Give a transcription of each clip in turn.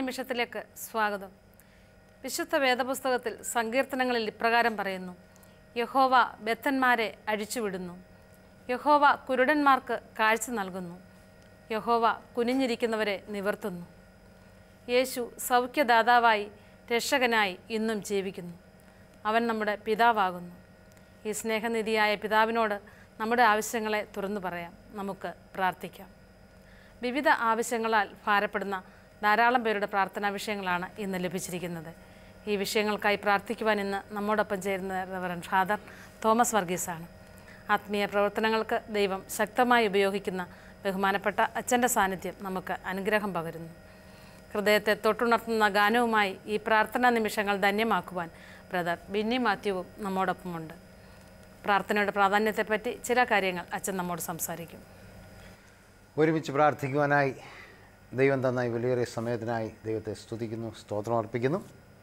നിമിഷത്തിലേക്ക് സ്വാഗതം വിശുദ്ധ വേദപുസ്തകത്തിൽ സങ്കീർത്തനങ്ങളിൽ ഇപ്രകാരം പറയുന്നു യഹോവ ബദ്ധന്മാരെ അഴിച്ചുവിടുന്നു യഹോവ കുരുടന്മാർക്ക് കാഴ്ച നൽകുന്നു യഹോവ കുനിഞ്ഞിരിക്കുന്നവരെ നിവർത്തുന്നു യേശു സൗഖ്യദാതാവായി രക്ഷകനായി ഇന്നും ജീവിക്കുന്നു അവൻ നമ്മുടെ പിതാവാകുന്നു ഈ സ്നേഹനിധിയായ പിതാവിനോട് നമ്മുടെ ആവശ്യങ്ങളെ തുറന്നു പറയാം നമുക്ക് പ്രാർത്ഥിക്കാം വിവിധ ആവശ്യങ്ങളാൽ ഭാരപ്പെടുന്ന ധാരാളം പേരുടെ പ്രാർത്ഥനാ വിഷയങ്ങളാണ് ഇന്ന് ലഭിച്ചിരിക്കുന്നത് ഈ വിഷയങ്ങൾക്കായി പ്രാർത്ഥിക്കുവാൻ ഇന്ന് നമ്മോടൊപ്പം ചേരുന്ന റവറൻ ഫാദർ തോമസ് വർഗീസാണ് ആത്മീയ പ്രവർത്തനങ്ങൾക്ക് ദൈവം ശക്തമായി ഉപയോഗിക്കുന്ന ബഹുമാനപ്പെട്ട അച്ഛൻ്റെ സാന്നിധ്യം നമുക്ക് അനുഗ്രഹം പകരുന്നു ഹൃദയത്തെ തൊട്ടുണർത്തുന്ന ഗാനവുമായി ഈ പ്രാർത്ഥനാ നിമിഷങ്ങൾ ധന്യമാക്കുവാൻ ബ്രദർ ബിന്നി മാത്യുവും നമ്മോടൊപ്പമുണ്ട് പ്രാർത്ഥനയുടെ പ്രാധാന്യത്തെപ്പറ്റി ചില കാര്യങ്ങൾ അച്ഛൻ നമ്മോട് സംസാരിക്കും ഒരുമിച്ച് പ്രാർത്ഥിക്കുവാനായി ദൈവം തന്ന ഈ വിലയേറിയ സമയത്തിനായി ദൈവത്തെ സ്തുതിക്കുന്നു സ്തോത്രം അർപ്പിക്കുന്നു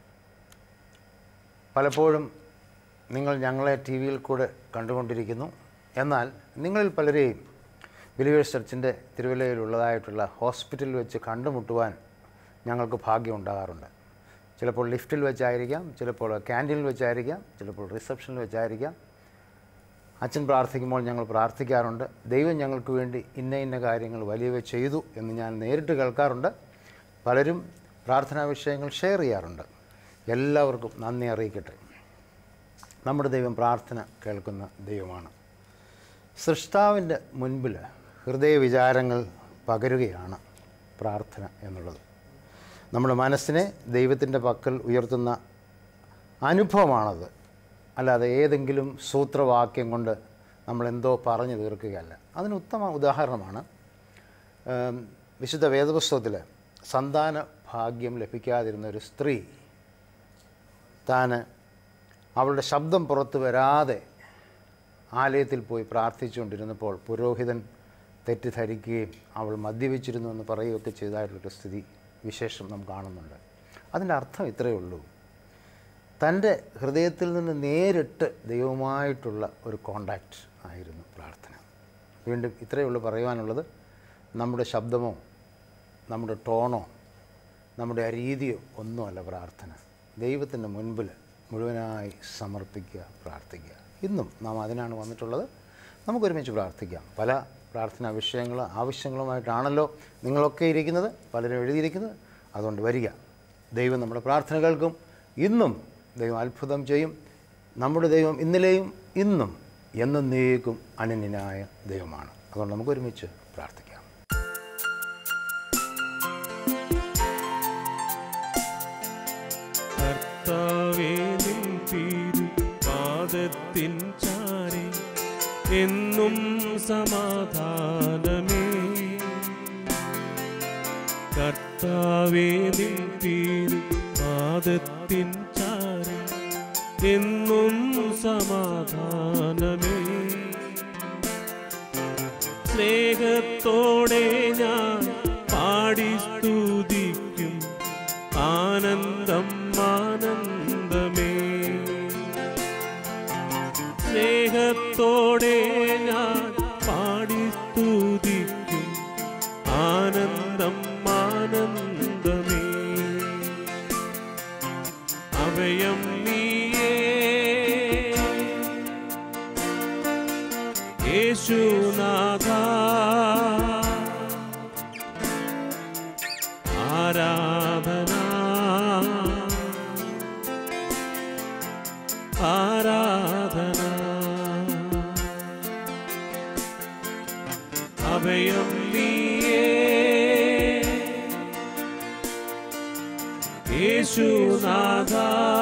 പലപ്പോഴും നിങ്ങൾ ഞങ്ങളെ ടി വിയിൽ കൂടെ കണ്ടുകൊണ്ടിരിക്കുന്നു എന്നാൽ നിങ്ങളിൽ പലരെയും ബിലീവേഴ്സ് ചർച്ചിൻ്റെ തിരുവല്ലയിലുള്ളതായിട്ടുള്ള ഹോസ്പിറ്റലിൽ വെച്ച് കണ്ടുമുട്ടുവാൻ ഞങ്ങൾക്ക് ഭാഗ്യം ഉണ്ടാകാറുണ്ട് ചിലപ്പോൾ ലിഫ്റ്റിൽ വെച്ചായിരിക്കാം ചിലപ്പോൾ ക്യാൻറ്റീനിൽ വെച്ചായിരിക്കാം ചിലപ്പോൾ റിസപ്ഷനിൽ വെച്ചായിരിക്കാം അച്ഛൻ പ്രാർത്ഥിക്കുമ്പോൾ ഞങ്ങൾ പ്രാർത്ഥിക്കാറുണ്ട് ദൈവം ഞങ്ങൾക്ക് വേണ്ടി ഇന്ന ഇന്ന കാര്യങ്ങൾ വലിയവ ചെയ്തു എന്ന് ഞാൻ നേരിട്ട് കേൾക്കാറുണ്ട് പലരും പ്രാർത്ഥനാ വിഷയങ്ങൾ ഷെയർ ചെയ്യാറുണ്ട് എല്ലാവർക്കും നന്ദി അറിയിക്കട്ടെ നമ്മുടെ ദൈവം പ്രാർത്ഥന കേൾക്കുന്ന ദൈവമാണ് സൃഷ്ടാവിൻ്റെ മുൻപിൽ ഹൃദയ വിചാരങ്ങൾ പകരുകയാണ് പ്രാർത്ഥന എന്നുള്ളത് നമ്മുടെ മനസ്സിനെ ദൈവത്തിൻ്റെ പക്കൽ ഉയർത്തുന്ന അനുഭവമാണത് അല്ലാതെ ഏതെങ്കിലും സൂത്രവാക്യം കൊണ്ട് നമ്മളെന്തോ പറഞ്ഞു തീർക്കുകയല്ല അതിന് ഉത്തമ ഉദാഹരണമാണ് ഏം, വിശുദ്ധ വേദപുസ്തകത്തിൽ സന്താന ഭാഗ്യം ലഭിക്കാതിരുന്ന ഒരു സ്ത്രീ താൻ അവളുടെ ശബ്ദം പുറത്തു വരാതെ ആലയത്തിൽ പോയി പ്രാർത്ഥിച്ചുകൊണ്ടിരുന്നപ്പോൾ പുരോഹിതൻ തെറ്റിദ്ധരിക്കുകയും അവൾ മദ്യപിച്ചിരുന്നു എന്ന് പറയുകയൊക്കെ ചെയ്തതായിട്ടൊരു സ്ഥിതി വിശേഷം നാം കാണുന്നുണ്ട് അതിൻ്റെ അർത്ഥം ഇത്രയേ ഉള്ളൂ തൻ്റെ ഹൃദയത്തിൽ നിന്ന് നേരിട്ട് ദൈവവുമായിട്ടുള്ള ഒരു കോണ്ടാക്റ്റ് ആയിരുന്നു പ്രാർത്ഥന വീണ്ടും ഇത്രയേ ഉള്ളൂ പറയുവാനുള്ളത് നമ്മുടെ ശബ്ദമോ നമ്മുടെ ടോണോ നമ്മുടെ ആ രീതിയോ ഒന്നുമല്ല പ്രാർത്ഥന ദൈവത്തിൻ്റെ മുൻപിൽ മുഴുവനായി സമർപ്പിക്കുക പ്രാർത്ഥിക്കുക ഇന്നും നാം അതിനാണ് വന്നിട്ടുള്ളത് നമുക്കൊരുമിച്ച് പ്രാർത്ഥിക്കാം പല പ്രാർത്ഥനാ വിഷയങ്ങൾ ആവശ്യങ്ങളുമായിട്ടാണല്ലോ നിങ്ങളൊക്കെ ഇരിക്കുന്നത് പലരും എഴുതിയിരിക്കുന്നത് അതുകൊണ്ട് വരിക ദൈവം നമ്മുടെ പ്രാർത്ഥന കേൾക്കും ഇന്നും ദൈവം അത്ഭുതം ചെയ്യും നമ്മുടെ ദൈവം ഇന്നലെയും ഇന്നും എന്നേക്കും അനന്യനായ ദൈവമാണ് അതുകൊണ്ട് നമുക്ക് ഒരുമിച്ച് പ്രാർത്ഥിക്കാം കർത്താവേ നിൻ തിരു പാദത്തിൻ ചാരി എന്നും സമാധാനമേ കർത്താവേ നിൻ തിരു പാദത്തിൻ ചാരി എന്നും സമാധാനമേ സ്നേഹത്തോടെ ഞാൻ പാടി സ്തുതിക്കും ആനന്ദം ആനന്ദമേ സ്നേഹത്തോടെ ഞാൻ പാടി സ്തുതിക്കും ആനന്ദം ആനന്ദമേ അഭയം നീയേ യേശുനാഥ ആരാധന ആരാധന അഭയം നീയേ യേശുനാഥ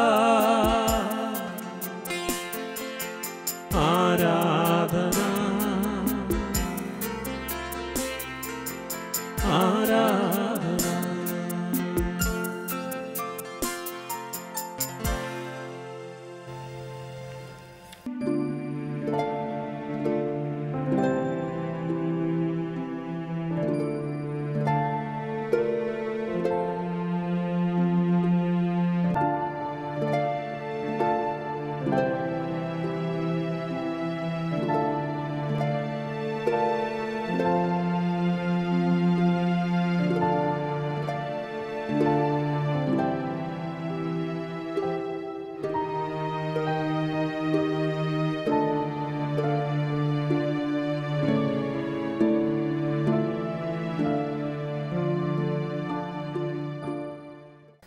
ആരാധന ആരാധന യേശുനാഥ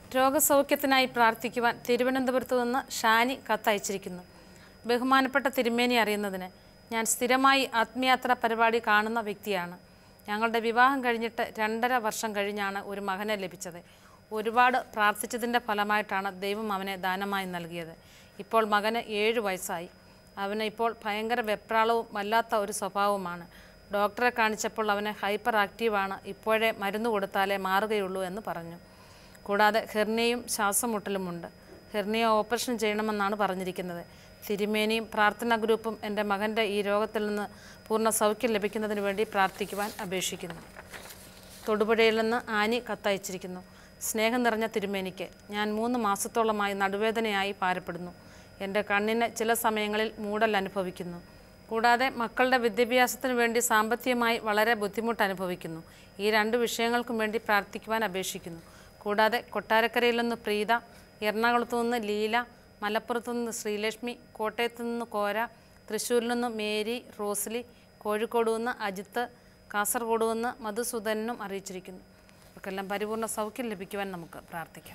രോഗസൗഖ്യത്തിനായി പ്രാർത്ഥിക്കുവാൻ തിരുവനന്തപുരത്ത് നിന്ന് ഷാനി കത്തയച്ചിരിക്കുന്നു ബഹുമാനപ്പെട്ട തിരുമേനി അറിയുന്നതിന് ഞാൻ സ്ഥിരമായി ആത്മയാത്ര പരിപാടി കാണുന്ന വ്യക്തിയാണ് ഞങ്ങളുടെ വിവാഹം കഴിഞ്ഞിട്ട് രണ്ടര വർഷം കഴിഞ്ഞാണ് ഒരു മകനെ ലഭിച്ചത് ഒരുപാട് പ്രാർത്ഥിച്ചതിൻ്റെ ഫലമായിട്ടാണ് ദൈവം അവനെ ദാനമായി നൽകിയത് ഇപ്പോൾ മകന് ഏഴ് വയസ്സായി അവന് ഇപ്പോൾ ഭയങ്കര വെപ്രാളവും വല്ലാത്ത ഒരു സ്വഭാവവുമാണ് ഡോക്ടറെ കാണിച്ചപ്പോൾ അവന് ഹൈപ്പർ ആക്റ്റീവാണ് ഇപ്പോഴേ മരുന്ന് കൊടുത്താലേ മാറുകയുള്ളൂ എന്ന് പറഞ്ഞു കൂടാതെ ഹെർണിയയും ശ്വാസമുട്ടലുമുണ്ട് ഹെർണിയ ഓപ്പറേഷൻ ചെയ്യണമെന്നാണ് പറഞ്ഞിരിക്കുന്നത് തിരുമേനിയും പ്രാർത്ഥനാ ഗ്രൂപ്പും എൻ്റെ മകൻ്റെ ഈ രോഗത്തിൽ നിന്ന് പൂർണ്ണ സൗഖ്യം ലഭിക്കുന്നതിന് വേണ്ടി പ്രാർത്ഥിക്കുവാൻ അപേക്ഷിക്കുന്നു തൊടുപുഴയിൽ നിന്ന് ആനി കത്തയച്ചിരിക്കുന്നു സ്നേഹം നിറഞ്ഞ തിരുമേനിക്ക് ഞാൻ മൂന്ന് മാസത്തോളമായി നടുവേദനയായി ഭാരപ്പെടുന്നു എൻ്റെ കണ്ണിന് ചില സമയങ്ങളിൽ മൂടൽ അനുഭവിക്കുന്നു കൂടാതെ മക്കളുടെ വിദ്യാഭ്യാസത്തിന് വേണ്ടി സാമ്പത്തികമായി വളരെ ബുദ്ധിമുട്ട് അനുഭവിക്കുന്നു ഈ രണ്ട് വിഷയങ്ങൾക്കും വേണ്ടി പ്രാർത്ഥിക്കുവാൻ അപേക്ഷിക്കുന്നു കൂടാതെ കൊട്ടാരക്കരയിൽ നിന്ന് പ്രീത എറണാകുളത്തു നിന്ന് ലീല മലപ്പുറത്തു നിന്ന് ശ്രീലക്ഷ്മി കോട്ടയത്തു നിന്ന് കോര തൃശ്ശൂരിൽ നിന്ന് മേരി റോസ്ലി കോഴിക്കോട് നിന്ന് അജിത്ത് കാസർഗോഡ് നിന്ന് മധുസൂദനും അറിയിച്ചിരിക്കുന്നു അവർക്കെല്ലാം പരിപൂർണ്ണ സൗഖ്യം ലഭിക്കുവാൻ നമുക്ക് പ്രാർത്ഥിക്കാം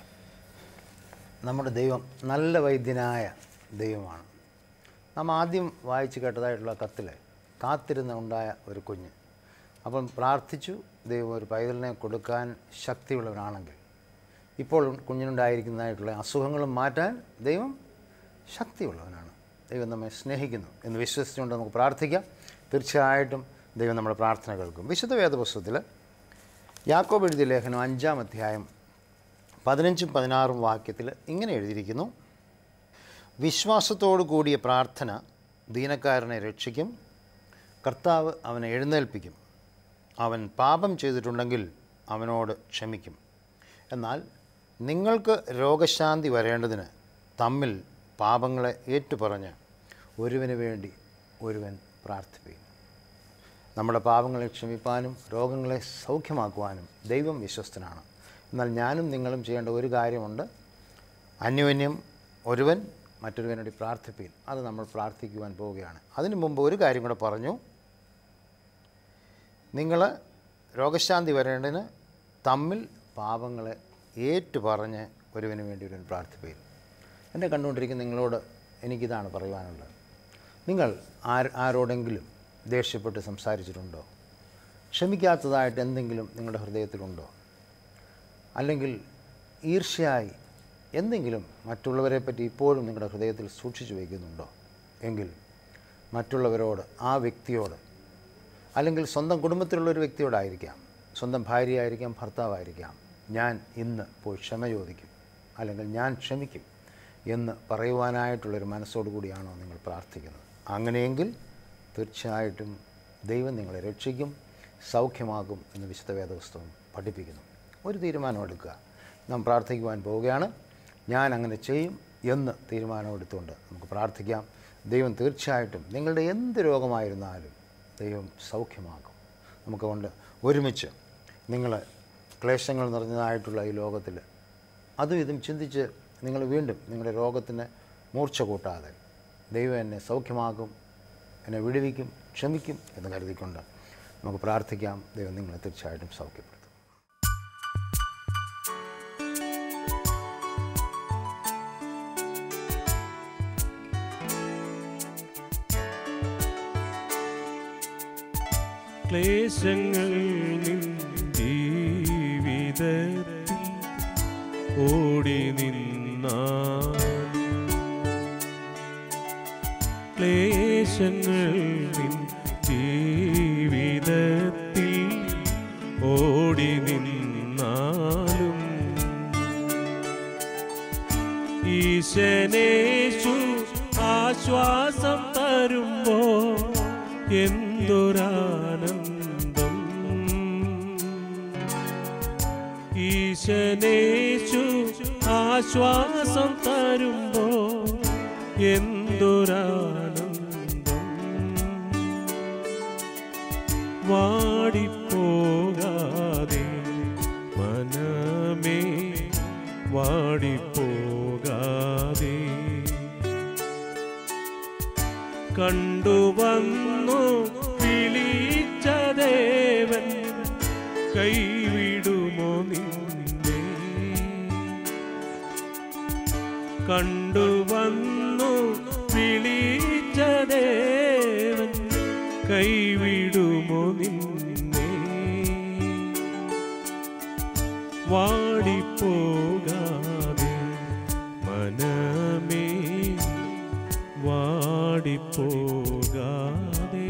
നമ്മുടെ ദൈവം നല്ല വൈദ്യനായ ദൈവമാണ് നാം ആദ്യം വായിച്ച് കേട്ടതായിട്ടുള്ള കത്തിൽ കാത്തിരുന്ന് ഉണ്ടായ ഒരു കുഞ്ഞ് അപ്പം പ്രാർത്ഥിച്ചു ദൈവം ഒരു പൈതലിനെ കൊടുക്കാൻ ശക്തിയുള്ളവനാണെങ്കിൽ ഇപ്പോൾ കുഞ്ഞിനുണ്ടായിരിക്കുന്നതായിട്ടുള്ള അസുഖങ്ങളും മാറ്റാൻ ദൈവം ശക്തിയുള്ളവനാണ് ദൈവം നമ്മെ സ്നേഹിക്കുന്നു എന്ന് വിശ്വസിച്ചുകൊണ്ട് നമുക്ക് പ്രാർത്ഥിക്കാം തീർച്ചയായിട്ടും ദൈവം നമ്മുടെ പ്രാർത്ഥന കേൾക്കും വിശുദ്ധ വേദപുസ്തകത്തിൽ യാക്കോബ് എഴുതിയ ലേഖനം അഞ്ചാം അധ്യായം പതിനഞ്ചും പതിനാറും വാക്യത്തിൽ ഇങ്ങനെ എഴുതിയിരിക്കുന്നു വിശ്വാസത്തോടു കൂടിയ പ്രാർത്ഥന ദീനക്കാരനെ രക്ഷിക്കും കർത്താവ് അവനെ എഴുന്നേൽപ്പിക്കും അവൻ പാപം ചെയ്തിട്ടുണ്ടെങ്കിൽ അവനോട് ക്ഷമിക്കും എന്നാൽ നിങ്ങൾക്ക് രോഗശാന്തി വരേണ്ടതിന് തമ്മിൽ പാപങ്ങളെ ഏറ്റുപറഞ്ഞ് ഒരുവന് വേണ്ടി ഒരുവൻ പ്രാർത്ഥിപ്പിക്കും നമ്മുടെ പാപങ്ങളെ ക്ഷമിപ്പാനും രോഗങ്ങളെ സൗഖ്യമാക്കുവാനും ദൈവം വിശ്വസ്തനാണ് എന്നാൽ ഞാനും നിങ്ങളും ചെയ്യേണ്ട ഒരു കാര്യമുണ്ട് അന്യോന്യം ഒരുവൻ മറ്റൊരുവന് വേണ്ടി പ്രാർത്ഥിപ്പീൻ അത് നമ്മൾ പ്രാർത്ഥിക്കുവാൻ പോവുകയാണ് അതിനു മുമ്പ് ഒരു കാര്യം കൂടെ പറഞ്ഞു നിങ്ങൾ രോഗശാന്തി വരേണ്ടതിന് തമ്മിൽ പാപങ്ങളെ ഏറ്റുപറഞ്ഞ് ഒരുവന് വേണ്ടി ഒരുവൻ പ്രാർത്ഥിപ്പീൻ എന്നെ കണ്ടുകൊണ്ടിരിക്കുന്ന നിങ്ങളോട് എനിക്കിതാണ് പറയുവാനുള്ളത് നിങ്ങൾ ആര് ആരോടെങ്കിലും ദേഷ്യപ്പെട്ട് സംസാരിച്ചിട്ടുണ്ടോ ക്ഷമിക്കാത്തതായിട്ട് എന്തെങ്കിലും നിങ്ങളുടെ ഹൃദയത്തിലുണ്ടോ അല്ലെങ്കിൽ ഈർഷ്യയായി എന്തെങ്കിലും മറ്റുള്ളവരെ പറ്റി ഇപ്പോഴും നിങ്ങളുടെ ഹൃദയത്തിൽ സൂക്ഷിച്ചു വയ്ക്കുന്നുണ്ടോ എങ്കിൽ മറ്റുള്ളവരോട് ആ വ്യക്തിയോട് അല്ലെങ്കിൽ സ്വന്തം കുടുംബത്തിലുള്ള ഒരു വ്യക്തിയോടായിരിക്കാം സ്വന്തം ഭാര്യയായിരിക്കാം ഭർത്താവായിരിക്കാം ഞാൻ ഇന്ന് പോയി ക്ഷമ ചോദിക്കും അല്ലെങ്കിൽ ഞാൻ ക്ഷമിക്കും എന്ന് പറയുവാനായിട്ടുള്ളൊരു മനസ്സോടു കൂടിയാണോ നിങ്ങൾ പ്രാർത്ഥിക്കുന്നത് അങ്ങനെയെങ്കിൽ തീർച്ചയായിട്ടും ദൈവം നിങ്ങളെ രക്ഷിക്കും സൗഖ്യമാകും എന്ന് വിശുദ്ധ വേദപുസ്തകം പഠിപ്പിക്കുന്നു ഒരു തീരുമാനം എടുക്കുക നാം പ്രാർത്ഥിക്കുവാൻ പോവുകയാണ് ഞാൻ അങ്ങനെ ചെയ്യും എന്ന് തീരുമാനമെടുത്തുകൊണ്ട് നമുക്ക് പ്രാർത്ഥിക്കാം ദൈവം തീർച്ചയായിട്ടും നിങ്ങളുടെ എന്ത് രോഗമായിരുന്നാലും ദൈവം സൗഖ്യമാക്കും നമുക്കുകൊണ്ട് ഒരുമിച്ച് നിങ്ങൾ ക്ലേശങ്ങൾ നിറഞ്ഞതായിട്ടുള്ള ഈ ലോകത്തിൽ അതും ഇതും ചിന്തിച്ച് നിങ്ങൾ വീണ്ടും നിങ്ങളുടെ രോഗത്തിന് മൂർച്ച കൂട്ടാതെ ദൈവം എന്നെ സൗഖ്യമാക്കും എന്നെ വിടുവിക്കും ക്ഷമിക്കും എന്ന് കരുതിക്കൊണ്ട് നമുക്ക് പ്രാർത്ഥിക്കാം ദൈവം നിങ്ങളെ തീർച്ചയായിട്ടും സൗഖ്യപ്പെടുത്തും ക്ലേശങ്ങൾ നിൻ ജീവിതത്തിൽ ഓടി നിന്നാൽ ക്ലേശങ്ങൾ നിൻ ജീവിതത്തിൽ ഓടി നിന്നാലും ഈശനേശു ആശ്വാസം തരുമ്പോ എന്തൊരാനന്ദം ഈശനേശു ആശ്വാസം തരുമ്പോ എന്തൊരാനന്ദം വാടിപ്പോകാതെ മനമേ വാടിപ്പോകാതെ കണ്ടുവന്നു വിളിച്ച ദേവൻ കൈവിടുമോ നിന്നെ കണ്ടുവന്നു വിളിച്ച ദേവൻ കൈവിടുമോ നിന്നെ വാടിപ്പോകാതെ മനമേ വാടിപ്പോകാതെ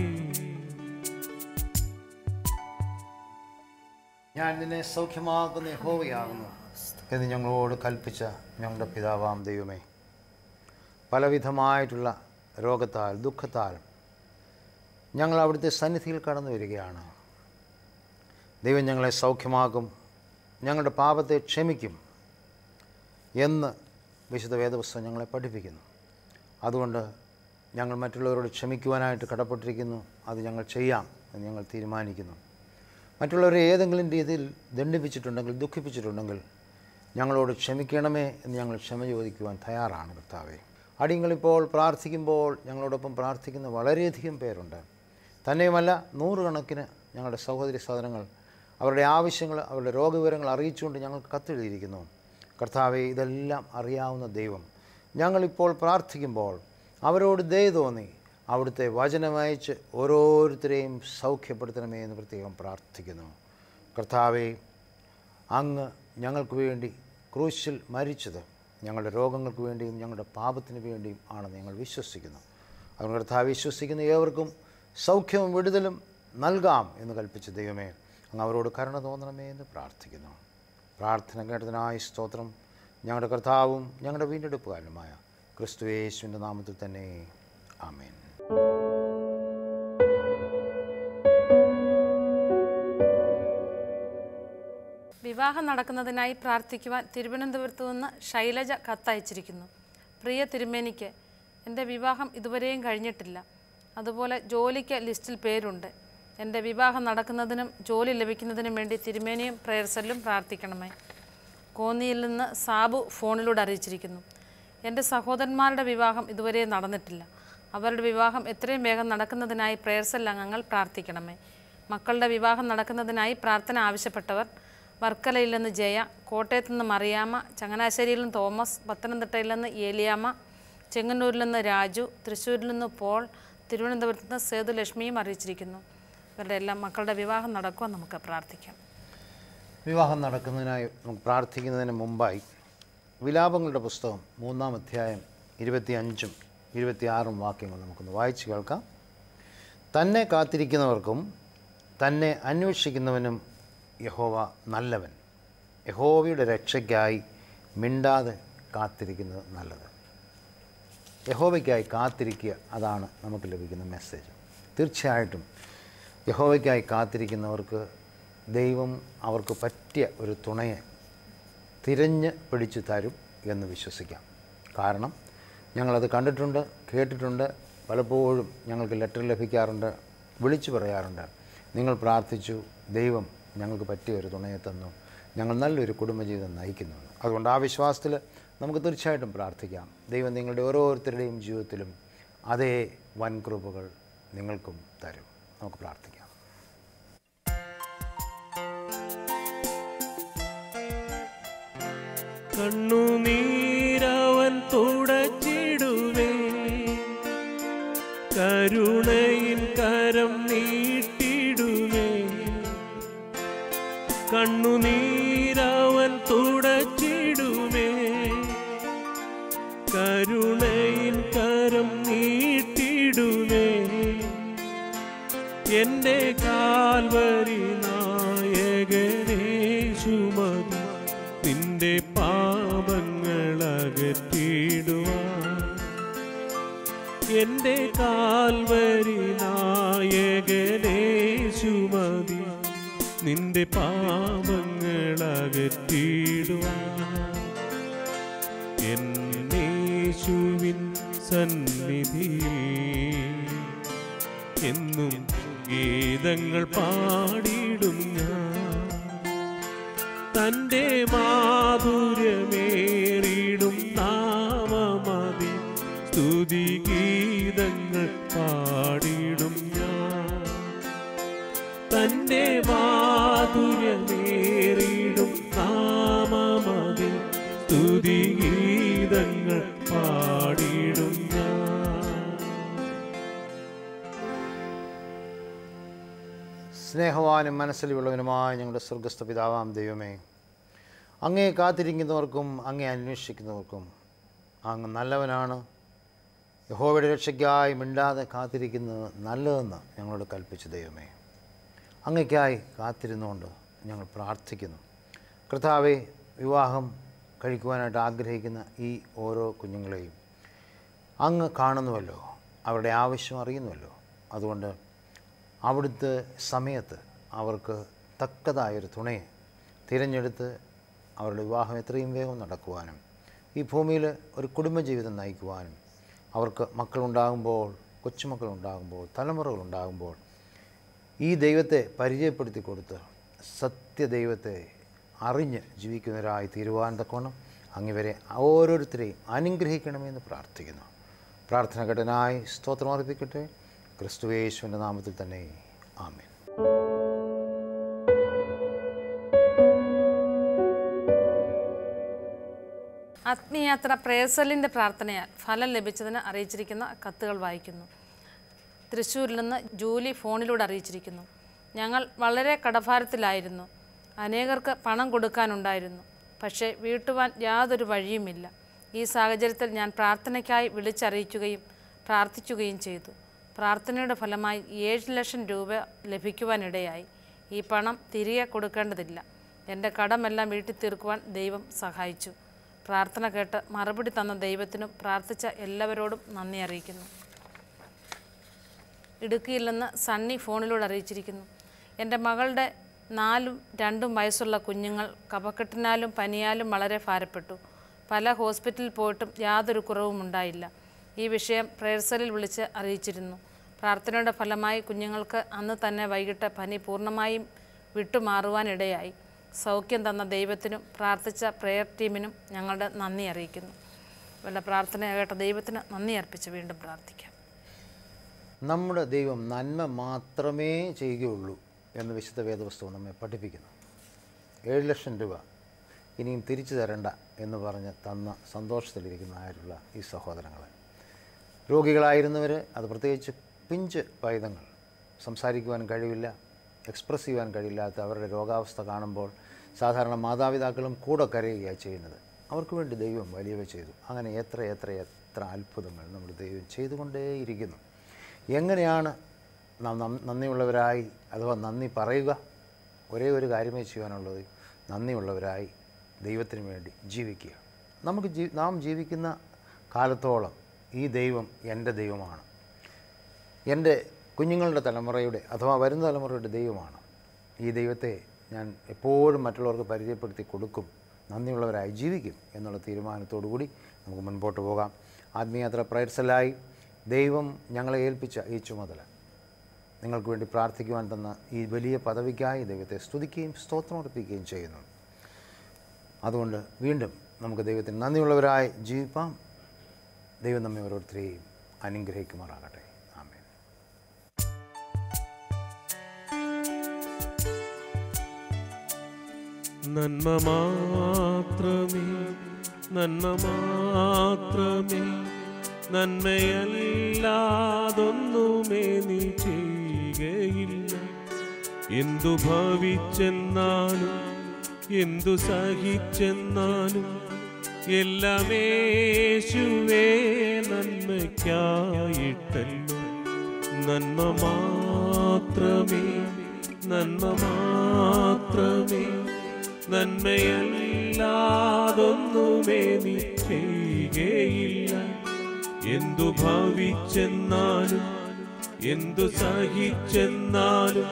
ഞാൻ നിന്നെ സൗഖ്യമാക്കുന്ന യഹോവയാകുന്നു എന്ന് ഞങ്ങളോട് കൽപ്പിച്ച ഞങ്ങളുടെ പിതാവാം ദൈവമേ പലവിധമായിട്ടുള്ള രോഗത്താൽ ദുഃഖത്താൽ ഞങ്ങൾ അവിടുത്തെ സന്നിധിയിൽ കടന്നു വരികയാണ് ദൈവം ഞങ്ങളെ സൗഖ്യമാക്കും ഞങ്ങളുടെ പാപത്തെ ക്ഷമിക്കും എന്ന് വിശുദ്ധ വേദപുസ്തകം ഞങ്ങളെ പഠിപ്പിക്കുന്നു അതുകൊണ്ട് ഞങ്ങൾ മറ്റുള്ളവരോട് ക്ഷമിക്കുവാനായിട്ട് കടപ്പെട്ടിരിക്കുന്നു അത് ഞങ്ങൾ ചെയ്യാം എന്ന് ഞങ്ങൾ തീരുമാനിക്കുന്നു മറ്റുള്ളവരെ ഏതെങ്കിലും രീതിയിൽ ദണ്ഡിപ്പിച്ചിട്ടുണ്ടെങ്കിൽ ദുഃഖിപ്പിച്ചിട്ടുണ്ടെങ്കിൽ ഞങ്ങളോട് ക്ഷമിക്കണമേ എന്ന് ഞങ്ങൾ ക്ഷമ ചോദിക്കുവാൻ തയ്യാറാണ് കർത്താവെ അടിയങ്ങളിപ്പോൾ പ്രാർത്ഥിക്കുമ്പോൾ ഞങ്ങളോടൊപ്പം പ്രാർത്ഥിക്കുന്ന വളരെയധികം പേരുണ്ട് തന്നെയുമല്ല നൂറുകണക്കിന് ഞങ്ങളുടെ സഹോദരി സഹോദരങ്ങൾ അവരുടെ ആവശ്യങ്ങൾ അവരുടെ രോഗവിവരങ്ങൾ അറിയിച്ചുകൊണ്ട് ഞങ്ങൾക്ക് കത്തെഴുതിയിരിക്കുന്നു കർത്താവെ ഇതെല്ലാം അറിയാവുന്ന ദൈവം ഞങ്ങളിപ്പോൾ പ്രാർത്ഥിക്കുമ്പോൾ അവരോട് ദയ തോന്നി അവിടുത്തെ വചനമയച്ച് ഓരോരുത്തരെയും സൗഖ്യപ്പെടുത്തണമേ എന്ന് പ്രത്യേകം പ്രാർത്ഥിക്കുന്നു കർത്താവെ അങ്ങ് ഞങ്ങൾക്ക് വേണ്ടി ക്രൂശിൽ മരിച്ചത് ഞങ്ങളുടെ രോഗങ്ങൾക്ക് വേണ്ടിയും ഞങ്ങളുടെ പാപത്തിന് വേണ്ടിയും ആണെന്ന് ഞങ്ങൾ വിശ്വസിക്കുന്നു അതുകൊണ്ട് കർത്താവ് വിശ്വസിക്കുന്ന ഏവർക്കും സൗഖ്യവും വിടുതലും നൽകാം എന്ന് കൽപ്പിച്ച ദൈവമേ അങ്ങ് അവരോട് കരുണ തോന്നണമേ എന്ന് പ്രാർത്ഥിക്കുന്നു പ്രാർത്ഥന കേട്ടതിനായി സ്തോത്രം ഞങ്ങളുടെ കർത്താവും ഞങ്ങളുടെ വീണ്ടെടുപ്പുകാരനുമായ ക്രിസ്തു യേശുവിൻ്റെ നാമത്തിൽ തന്നെ ആമേൻ വിവാഹം നടക്കുന്നതിനായി പ്രാർത്ഥിക്കുവാൻ തിരുവനന്തപുരത്തു നിന്ന് ശൈലജ കത്തയച്ചിരിക്കുന്നു പ്രിയ തിരുമേനിക്ക് എൻ്റെ വിവാഹം ഇതുവരെയും കഴിഞ്ഞിട്ടില്ല അതുപോലെ ജോലിക്ക് ലിസ്റ്റിൽ പേരുണ്ട് എൻ്റെ വിവാഹം നടക്കുന്നതിനും ജോലി ലഭിക്കുന്നതിനും വേണ്ടി തിരുമേനിയും പ്രേയർസെല്ലും പ്രാർത്ഥിക്കണമേ കോന്നിയിൽ നിന്ന് സാബു ഫോണിലൂടെ അറിയിച്ചിരിക്കുന്നു എൻ്റെ സഹോദരന്മാരുടെ വിവാഹം ഇതുവരെ നടന്നിട്ടില്ല അവരുടെ വിവാഹം എത്രയും വേഗം നടക്കുന്നതിനായി പ്രേയർസെൽ അംഗങ്ങൾ പ്രാർത്ഥിക്കണമേ മക്കളുടെ വിവാഹം നടക്കുന്നതിനായി പ്രാർത്ഥന ആവശ്യപ്പെട്ടവർ വർക്കലയിൽ നിന്ന് ജയ കോട്ടയത്ത് നിന്ന് മറിയാമ്മ ചങ്ങനാശ്ശേരിയിൽ നിന്ന് തോമസ് പത്തനംതിട്ടയിൽ നിന്ന് ഏലിയാമ്മ ചെങ്ങന്നൂരിൽ നിന്ന് രാജു തൃശ്ശൂരിൽ നിന്ന് പോൾ തിരുവനന്തപുരത്ത് നിന്ന് സേതു ലക്ഷ്മിയും അറിയിച്ചിരിക്കുന്നു ഇവരുടെ എല്ലാം മക്കളുടെ വിവാഹം നടക്കുവാൻ നമുക്ക് പ്രാർത്ഥിക്കാം വിവാഹം നടക്കുന്നതിനായി നമുക്ക് പ്രാർത്ഥിക്കുന്നതിന് മുമ്പായി വിലാപങ്ങളുടെ പുസ്തകം മൂന്നാം അധ്യായം ഇരുപത്തിയഞ്ചും ഇരുപത്തിയാറും വാക്യങ്ങൾ നമുക്കൊന്ന് വായിച്ചു കേൾക്കാം തന്നെ കാത്തിരിക്കുന്നവർക്കും തന്നെ അന്വേഷിക്കുന്നവനും യഹോവ നല്ലവൻ യഹോവയുടെ രക്ഷയ്ക്കായി മിണ്ടാതെ കാത്തിരിക്കുന്നത് നല്ലത് യഹോവയ്ക്കായി കാത്തിരിക്കുക അതാണ് നമുക്ക് ലഭിക്കുന്ന മെസ്സേജ് തീർച്ചയായിട്ടും യഹോവയ്ക്കായി കാത്തിരിക്കുന്നവർക്ക് ദൈവം അവർക്ക് പറ്റിയ ഒരു തുണയെ തിരഞ്ഞ് പിടിച്ചു തരും എന്ന് വിശ്വസിക്കാം കാരണം ഞങ്ങളത് കണ്ടിട്ടുണ്ട് കേട്ടിട്ടുണ്ട് പലപ്പോഴും ഞങ്ങൾക്ക് ലെറ്റർ ലഭിക്കാറുണ്ട് വിളിച്ചു പറയാറുണ്ട് നിങ്ങൾ പ്രാർത്ഥിച്ചു ദൈവം ഞങ്ങൾക്ക് പറ്റിയ ഒരു തുണയെ തന്നു ഞങ്ങൾ നല്ലൊരു കുടുംബജീവിതം നയിക്കുന്നു അതുകൊണ്ട് ആ വിശ്വാസത്തിൽ നമുക്ക് തീർച്ചയായിട്ടും പ്രാർത്ഥിക്കാം ദൈവം നിങ്ങളുടെ ഓരോരുത്തരുടെയും ജീവിതത്തിലും അതേ വൻകൃപകൾ നിങ്ങൾക്കും തരും നമുക്ക് പ്രാർത്ഥിക്കാം കണ്ണുനീരവൻ തുടച്ചിടുവേ കരുണയിൻ കരം നീട്ടിടുവേ കണ്ണുനീരവൻ തുടച്ചിടുവേ കരുണയിൻ കരം നീട്ടിടുവേ എന്റെ കാൽവരി നായകനേശുമതി നിന്റെ പാപങ്ങളകറ്റിടുവാൻ എന്റെ കാൽവരി നായകനേശുമതി നിന്റെ പാപങ്ങളകറ്റിടുവാൻ എന്നേശുവിൻ സന്നിധിയിൽ എന്നും ഗീതങ്ങൾ പാടിയിടും ഞാൻ തൻ്റെ മാധുര്യമേറിയിടും നാമമതി സ്തുതി ഗീതങ്ങൾ പാടിയിടും ഞാൻ തൻ്റെ മാധുര്യമേറിയിടും നാമമതി സ്തുതി ഗീതങ്ങൾ സ്നേഹവാനും മനസ്സിലുള്ളവനുമായ ഞങ്ങളുടെ സ്വർഗസ്ഥ പിതാവാം ദൈവമേ അങ്ങേ കാത്തിരിക്കുന്നവർക്കും അങ്ങേ അന്വേഷിക്കുന്നവർക്കും അങ്ങ് നല്ലവനാണ് യഹോവയുടെ രക്ഷയ്ക്കായി മിണ്ടാതെ കാത്തിരിക്കുന്നത് നല്ലതെന്ന് ഞങ്ങളോട് കൽപ്പിച്ച ദൈവമേ അങ്ങയ്ക്കായി കാത്തിരുന്നുകൊണ്ട് ഞങ്ങൾ പ്രാർത്ഥിക്കുന്നു കർത്താവെ വിവാഹം കഴിക്കുവാനായിട്ട് ആഗ്രഹിക്കുന്ന ഈ ഓരോ കുഞ്ഞുങ്ങളെയും അങ്ങ് കാണുന്നുവല്ലോ അവരുടെ ആവശ്യം അറിയുന്നുവല്ലോ അതുകൊണ്ട് അവിടുത്തെ സമയത്ത് അവർക്ക് തക്കതായൊരു തുണയെ തിരഞ്ഞെടുത്ത് അവരുടെ വിവാഹം എത്രയും വേഗം നടക്കുവാനും ഈ ഭൂമിയിൽ ഒരു കുടുംബജീവിതം നയിക്കുവാനും അവർക്ക് മക്കളുണ്ടാകുമ്പോൾ കൊച്ചുമക്കളുണ്ടാകുമ്പോൾ തലമുറകളുണ്ടാകുമ്പോൾ ഈ ദൈവത്തെ പരിചയപ്പെടുത്തി കൊടുത്ത് സത്യദൈവത്തെ അറിഞ്ഞ് ജീവിക്കുന്നവരായി തീരുവാൻ തക്കവണ്ണം അങ്ങിവരെ ഓരോരുത്തരെയും അനുഗ്രഹിക്കണമെന്ന് പ്രാർത്ഥിക്കുന്നു പ്രാർത്ഥന ഘടനായി സ്തോത്രം അർപ്പിക്കട്ടെ ക്രിസ്തുവേശുവിൻ്റെ നാമത്തിൽ തന്നെ ആമേൻ ആത്മീയാത്ര പ്രേസലിൻ്റെ പ്രാർത്ഥനയാൽ ഫലം ലഭിച്ചതിന് അറിയിച്ചിരിക്കുന്ന കത്തുകൾ വായിക്കുന്നു തൃശ്ശൂരിൽ നിന്ന് ജൂലി ഫോണിലൂടെ അറിയിച്ചിരിക്കുന്നു ഞങ്ങൾ വളരെ കടഭാരത്തിലായിരുന്നു അനേകർക്ക് പണം കൊടുക്കാനുണ്ടായിരുന്നു പക്ഷേ വീട്ടുവാൻ യാതൊരു വഴിയുമില്ല ഈ സാഹചര്യത്തിൽ ഞാൻ പ്രാർത്ഥനയ്ക്കായി വിളിച്ചറിയിക്കുകയും പ്രാർത്ഥിക്കുകയും ചെയ്തു പ്രാർത്ഥനയുടെ ഫലമായി ഏഴ് ലക്ഷം രൂപ ലഭിക്കുവാനിടയായി ഈ പണം തിരികെ കൊടുക്കേണ്ടതില്ല എൻ്റെ കടമെല്ലാം വീട്ടിൽ തീർക്കുവാൻ ദൈവം സഹായിച്ചു പ്രാർത്ഥന കേട്ട് മറുപടി തന്ന ദൈവത്തിനും പ്രാർത്ഥിച്ച എല്ലാവരോടും നന്ദി അറിയിക്കുന്നു ഇടുക്കിയിൽ നിന്ന് സണ്ണി ഫോണിലൂടെ അറിയിച്ചിരിക്കുന്നു എൻ്റെ മകളുടെ നാലും രണ്ടും വയസ്സുള്ള കുഞ്ഞുങ്ങൾ കഫക്കെട്ടിനാലും പനിയാലും വളരെ ഭാരപ്പെട്ടു പല ഹോസ്പിറ്റലിൽ പോയിട്ടും യാതൊരു കുറവും ഉണ്ടായില്ല ഈ വിഷയം പ്രേയർസലിൽ വിളിച്ച് അറിയിച്ചിരുന്നു പ്രാർത്ഥനയുടെ ഫലമായി കുഞ്ഞുങ്ങൾക്ക് അന്ന് തന്നെ വൈകിട്ട് പനി പൂർണ്ണമായും വിട്ടുമാറുവാനിടയായി സൗഖ്യം തന്ന ദൈവത്തിനും പ്രാർത്ഥിച്ച പ്രെയർ ടീമിനും ഞങ്ങളുടെ നന്ദി അറിയിക്കുന്നു വല്ല പ്രാർത്ഥന കേട്ട ദൈവത്തിന് നന്ദി അർപ്പിച്ച് വീണ്ടും പ്രാർത്ഥിക്കാം നമ്മുടെ ദൈവം നന്മ മാത്രമേ ചെയ്യുകയുള്ളൂ എന്ന് വിശുദ്ധ വേദപുസ്തകം നമ്മെ പഠിപ്പിക്കുന്നു ഏഴ് ലക്ഷം രൂപ ഇനിയും തിരിച്ചു തരണ്ട എന്ന് പറഞ്ഞ് തന്ന സന്തോഷത്തിലിരിക്കുന്നതായിട്ടുള്ള ഈ സഹോദരങ്ങളെ രോഗികളായിരുന്നവർ അത് പ്രത്യേകിച്ച് പിഞ്ച് പൈതങ്ങൾ സംസാരിക്കുവാൻ കഴിവില്ല എക്സ്പ്രസ് ചെയ്യുവാൻ കഴിയില്ലാത്ത അവരുടെ രോഗാവസ്ഥ കാണുമ്പോൾ സാധാരണ മാതാപിതാക്കളും കൂടെ കരയുകയാണ് ചെയ്യുന്നത് അവർക്ക് വേണ്ടി ദൈവം വലിയവ ചെയ്തു അങ്ങനെ എത്ര എത്ര എത്ര അത്ഭുതങ്ങൾ നമ്മുടെ ദൈവം ചെയ്തുകൊണ്ടേയിരിക്കുന്നു എങ്ങനെയാണ് നാം നം- നന്ദിയുള്ളവരായി അഥവാ നന്ദി പറയുക ഒരേ ഒരു കാര്യമേ ചെയ്യാനുള്ളത് നന്ദിയുള്ളവരായി ദൈവത്തിന് വേണ്ടി ജീവിക്കുക നമുക്ക് ജീ നാം ജീവിക്കുന്ന കാലത്തോളം ഈ ദൈവം എൻ്റെ ദൈവമാണ് എൻ്റെ കുഞ്ഞുങ്ങളുടെ തലമുറയുടെ അഥവാ വരുന്ന തലമുറയുടെ ദൈവമാണ് ഈ ദൈവത്തെ ഞാൻ എപ്പോഴും മറ്റുള്ളവർക്ക് പരിചയപ്പെടുത്തി കൊടുക്കും നന്ദിയുള്ളവരായി ജീവിക്കും എന്നുള്ള തീരുമാനത്തോടു കൂടി നമുക്ക് മുൻപോട്ട് പോകാം ആത്മീയാത്ര പ്രയർസലായി ദൈവം ഞങ്ങളെ ഏൽപ്പിച്ച ഈ ചുമതല നിങ്ങൾക്ക് വേണ്ടി പ്രാർത്ഥിക്കുവാൻ തന്ന ഈ വലിയ പദവിക്കായി ദൈവത്തെ സ്തുതിക്കുകയും സ്തോത്രമർപ്പിക്കുകയും ചെയ്യുന്നു അതുകൊണ്ട് വീണ്ടും നമുക്ക് ദൈവത്തിന് നന്ദിയുള്ളവരായി ജീവിപ്പാം ദൈവം നമ്മെ ഓരോരുത്തരെയും അനുഗ്രഹിക്കുമാറാകട്ടെ ആമേൻ നന്മ മാത്രമേ നന്മ മാത്രമേ നന്മയല്ലാതൊന്നുമേ നീ ചെയ്യുകയില്ല എന്തു ഭവിച്ചെന്നാലും എന്തു സഹിച്ചെന്നാലും എല്ലാമേശുവേ നന്മയ്ക്കായിട്ടല്ലോ നന്മ മാത്രമേ നന്മ മാത്രമേ നന്മയല്ലാതൊന്നുമേ നീ ചെയ്യുകയില്ല എന്തു ഭവിച്ചെന്നാലും എന്തു സഹിച്ചെന്നാലും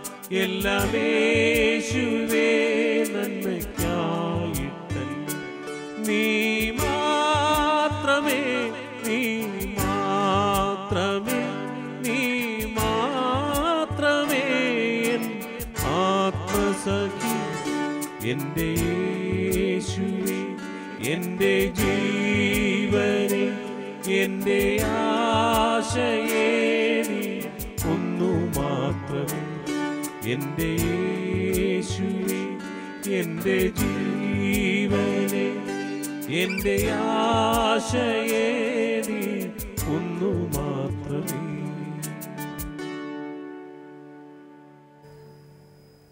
എല്ലാമേശുവേ നന്മയ്ക്കായിട്ടല്ലോ നീ മാത്രമേ നീ മാത്രമേ നീ മാത്രമേ എൻ ആത്മസഖി എൻ്റെ യേശുവേ എൻ്റെ ജീവനെ എൻ്റെ ആശയേ നീ ഒന്നു മാത്രമേ എൻ്റെ യേശുവേ എൻ്റെ ജീവനെ എൻ്റെ ആശയേ നീ ഒന്നു മാത്രമേ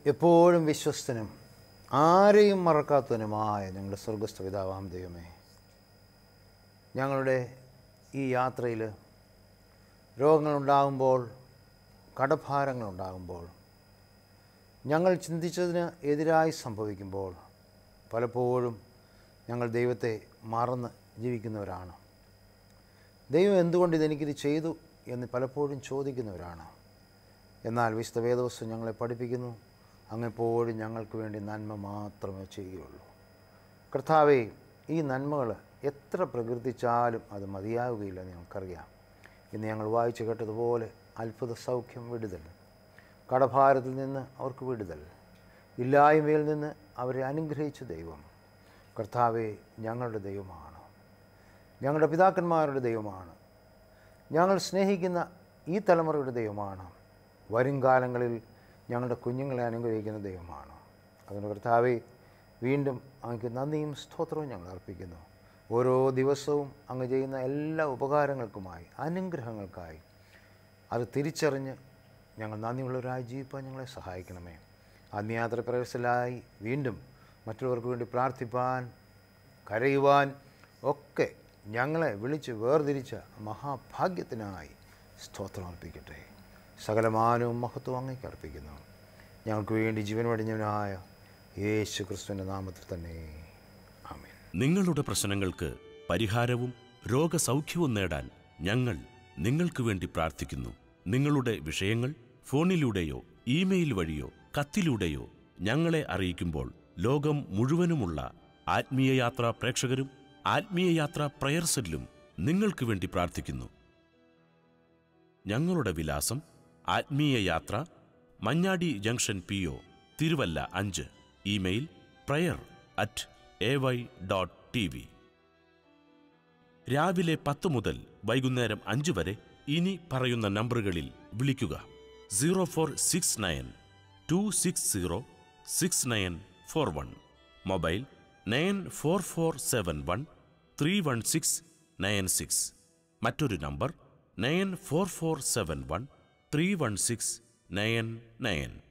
എപ്പോഴും വിശ്വസ്തനും ആരെയും മറക്കാത്തവനുമായ ഞങ്ങളുടെ സ്വർഗസ്ഥ പിതാവാം ദൈവമേ ഞങ്ങളുടെ ഈ യാത്രയിൽ രോഗങ്ങളുണ്ടാകുമ്പോൾ കടഭാരങ്ങളുണ്ടാകുമ്പോൾ ഞങ്ങൾ ചിന്തിച്ചതിന് എതിരായി സംഭവിക്കുമ്പോൾ പലപ്പോഴും ഞങ്ങൾ ദൈവത്തെ മറന്ന് ജീവിക്കുന്നവരാണ് ദൈവം എന്തുകൊണ്ട് ഇതെനിക്കിത് ചെയ്തു എന്ന് പലപ്പോഴും ചോദിക്കുന്നവരാണ് എന്നാൽ വിശുദ്ധ വേദവസ്തു ഞങ്ങളെ പഠിപ്പിക്കുന്നു അങ്ങെപ്പോഴും ഞങ്ങൾക്ക് വേണ്ടി നന്മ മാത്രമേ ചെയ്യുകയുള്ളൂ കർത്താവേ ഈ നന്മകൾ എത്ര പ്രകീർത്തിച്ചാലും അത് മതിയാവുകയില്ലെന്ന് ഞങ്ങൾക്കറിയാം ഇന്ന് ഞങ്ങൾ വായിച്ചു കേട്ടതുപോലെ അത്ഭുത സൗഖ്യം വിടുതൽ കടഭാരത്തിൽ നിന്ന് അവർക്ക് വിടുതൽ ഇല്ലായ്മയിൽ നിന്ന് അവരെ അനുഗ്രഹിച്ച ദൈവം കർത്താവെ ഞങ്ങളുടെ ദൈവമാണ് ഞങ്ങളുടെ പിതാക്കന്മാരുടെ ദൈവമാണ് ഞങ്ങൾ സ്നേഹിക്കുന്ന ഈ തലമുറയുടെ ദൈവമാണ് വരും കാലങ്ങളിൽ ഞങ്ങളുടെ കുഞ്ഞുങ്ങളെ അനുഗ്രഹിക്കുന്ന ദൈവമാണ് അതുകൊണ്ട് കർത്താവെ വീണ്ടും അങ്ങക്ക് നന്ദിയും സ്തോത്രവും ഞങ്ങൾ അർപ്പിക്കുന്നു ഓരോ ദിവസവും അങ്ങ് ചെയ്യുന്ന എല്ലാ ഉപകാരങ്ങൾക്കുമായി അനുഗ്രഹങ്ങൾക്കായി അത് തിരിച്ചറിഞ്ഞ് ഞങ്ങൾ നന്ദിയുള്ളവരായി ജീവിപ്പാൻ ഞങ്ങളെ സഹായിക്കണമേ ആത്മീയാത്ര പ്രവേശലായി വീണ്ടും മറ്റുള്ളവർക്ക് വേണ്ടി പ്രാർത്ഥിപ്പാൻ കരയുവാൻ ഒക്കെ ഞങ്ങളെ വിളിച്ച് വേർതിരിച്ച മഹാഭാഗ്യത്തിനായി സ്തോത്രം അർപ്പിക്കട്ടെ സകലമാനവും മഹത്വം അങ്ങേക്ക് അർപ്പിക്കുന്നു ഞങ്ങൾക്ക് വേണ്ടി ജീവൻ വെടിഞ്ഞവനായ യേശു ക്രിസ്തുവിൻ്റെ നാമത്തിൽ തന്നെ ആമേൻ നിങ്ങളുടെ പ്രശ്നങ്ങൾക്ക് പരിഹാരവും രോഗസൗഖ്യവും നേടാൻ ഞങ്ങൾ നിങ്ങൾക്ക് വേണ്ടി പ്രാർത്ഥിക്കുന്നു നിങ്ങളുടെ വിഷയങ്ങൾ ഫോണിലൂടെയോ ഇമെയിൽ വഴിയോ കത്തിലൂടെയോ ഞങ്ങളെ അറിയിക്കുമ്പോൾ ലോകം മുഴുവനുമുള്ള ആത്മീയ യാത്രാ പ്രേക്ഷകരും ആത്മീയ യാത്രാ പ്രയർസെല്ലും നിങ്ങൾക്ക് വേണ്ടി പ്രാർത്ഥിക്കുന്നു ഞങ്ങളുടെ വിലാസം Athmeeya Yathra Manjadi junction P O Thiruvalla അഞ്ച് email prayer at A Y dot T V രാവിലെ പത്ത് മുതൽ വൈകുന്നേരം അഞ്ച് വരെ ഇനി പറയുന്ന നമ്പറുകളിൽ വിളിക്കുക zero four six nine two six zero six nine four one mobile nine four four seven one three one six nine six മറ്റൊരു number nine four four seven one three one six nine nine